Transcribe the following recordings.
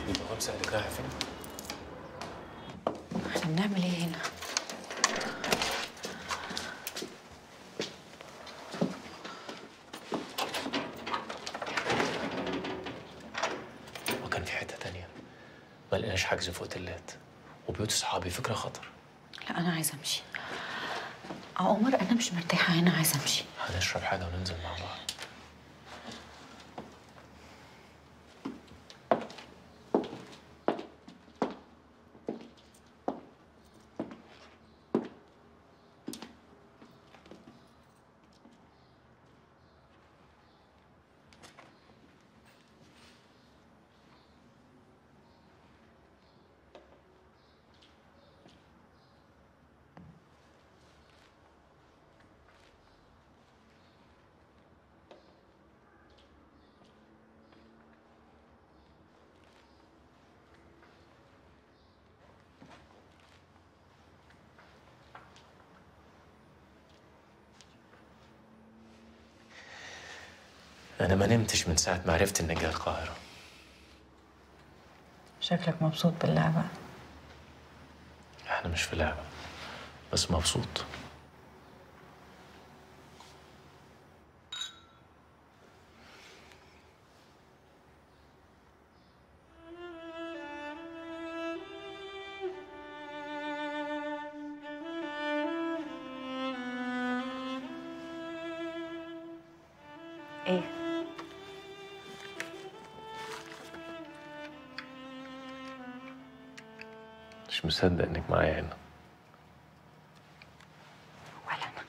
البواب سألك رايح فين؟ احنا بنعمل ايه هنا؟ وكان في حتة تانية ما لقيناش حجز في اوتيلات وبيوت اصحابي فكرة خطر لا انا عايزه امشي عمر انا مش مرتاحه هنا عايزه امشي هنشرب حاجة وننزل مع بعض أنا ما نمتش من ساعة ما عرفت إنك جاي القاهرة شكلك مبسوط باللعبه إحنا مش في لعبة بس مبسوط ايه مش مصدق إنك معايا هنا ولا انا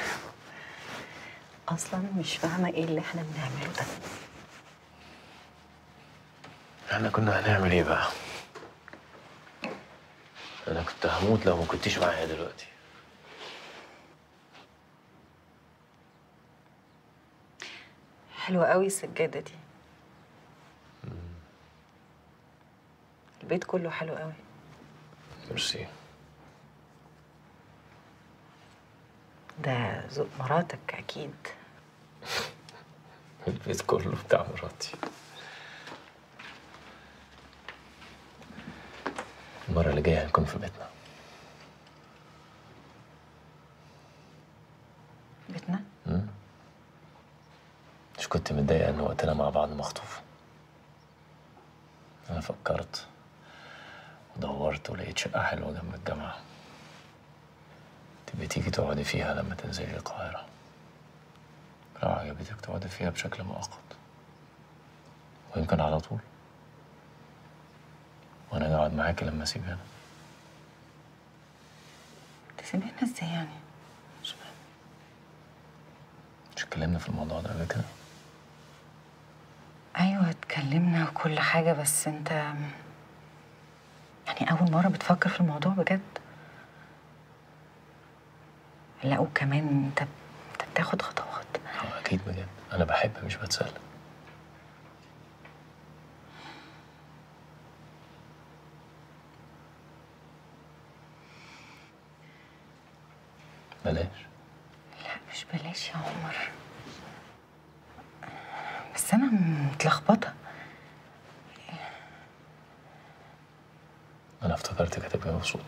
اصلا مش فاهمه ايه اللي احنا بنعمله ده إحنا كنا هنعمل إيه بقى؟ أنا كنت هموت لو ما كنتيش معايا دلوقتي حلوه قوي السجاده دي البيت كله حلو قوي ميرسي ده ذوق مراتك اكيد البيت كله بتاع مراتي المرة اللي جاية هنكون في بيتنا بيتنا مش كنت متضايقة إن وقتنا مع بعض مخطوف أنا فكرت ودورت ولقيت شقة حلوة جنب الجامعة تبقي تيجي تقعدي فيها لما تنزلي القاهرة لو عجبتك تقعدي فيها بشكل مؤقت ويمكن على طول وأنا أجي أقعد معاكي لما أسيب هنا تسيبينا ازاي يعني مش اتكلمنا في الموضوع ده قبل كده ايوه اتكلمنا وكل حاجه بس انت يعني اول مره بتفكر في الموضوع بجد لا وكمان انت انت بتاخد خطوات أه، أكيد بجد أنا بحب مش بتسلى بلاش لا مش بلاش يا عمر بس انا متلخبطه أنا افتكرتك هتبقي مبسوطة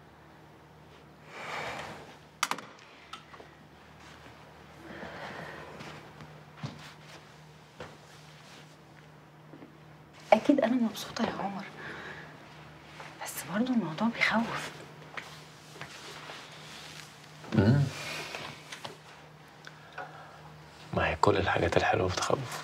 اكيد انا مبسوطه يا عمر بس برضو الموضوع بيخوف ما هي كل الحاجات الحلوة بتخوف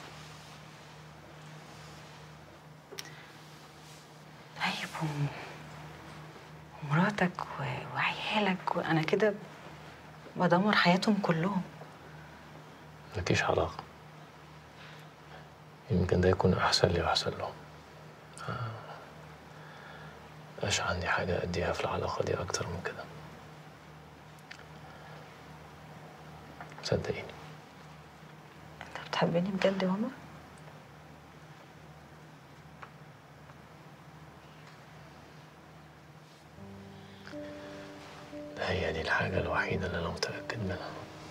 طيب وم- ومراتك و- وعيالك وانا كده بدمر حياتهم كلهم ملكيش علاقة يمكن ده يكون أحسن لي وأحسن لهم آه. مبقاش عندي حاجة أديها في العلاقة دي أكتر من كده صدقيني انت بتحبني بجد يا عمر هي دي الحاجة الوحيدة اللي أنا متأكد منها